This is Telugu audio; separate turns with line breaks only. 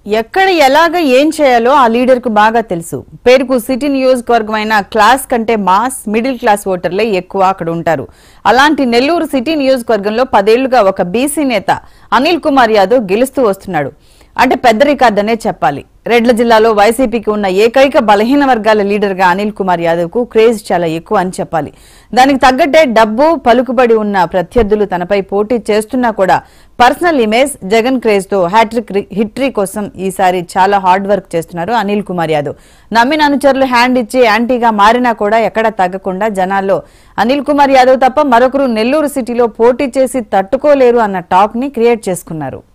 ఎక్కడ ఎలాగ ఏం చేయాలో ఆ లీడర్ కు బాగా తెలుసు పేరుకు సిటీ నియోజకవర్గమైన క్లాస్ కంటే మాస్ మిడిల్ క్లాస్ ఓటర్లే ఎక్కువ అక్కడ ఉంటారు అలాంటి నెల్లూరు సిటీ నియోజకవర్గంలో పదేళ్లుగా ఒక బీసీ నేత అనిల్ కుమార్ యాదవ్ గెలుస్తూ వస్తున్నాడు అంటే పెద్ద రికార్డ్ అనే చెప్పాలి రెడ్ల జిల్లాలో వైసీపీకి ఉన్న ఏకైక బలహీన వర్గాల లీడర్ గా అనిల్ కుమార్ యాదవ్ కు క్రేజ్ చాలా ఎక్కువ అని చెప్పాలి దానికి తగ్గట్టే డబ్బు పలుకుబడి ఉన్న ప్రత్యర్థులు తనపై పోటీ చేస్తున్నా కూడా పర్సనల్ ఇమేజ్ జగన్ క్రేజ్ తో హ్యాట్రిక్ హిట్రీ కోసం ఈసారి చాలా హార్డ్ వర్క్ చేస్తున్నారు అనిల్ కుమార్ యాదవ్ నమ్మిన అనుచరులు హ్యాండ్ ఇచ్చి యాంటీగా మారినా కూడా ఎక్కడా తగ్గకుండా జనాల్లో అనిల్ కుమార్ యాదవ్ తప్ప మరొకరు నెల్లూరు సిటీలో పోటీ చేసి తట్టుకోలేరు అన్న టాక్ ని క్రియేట్ చేసుకున్నారు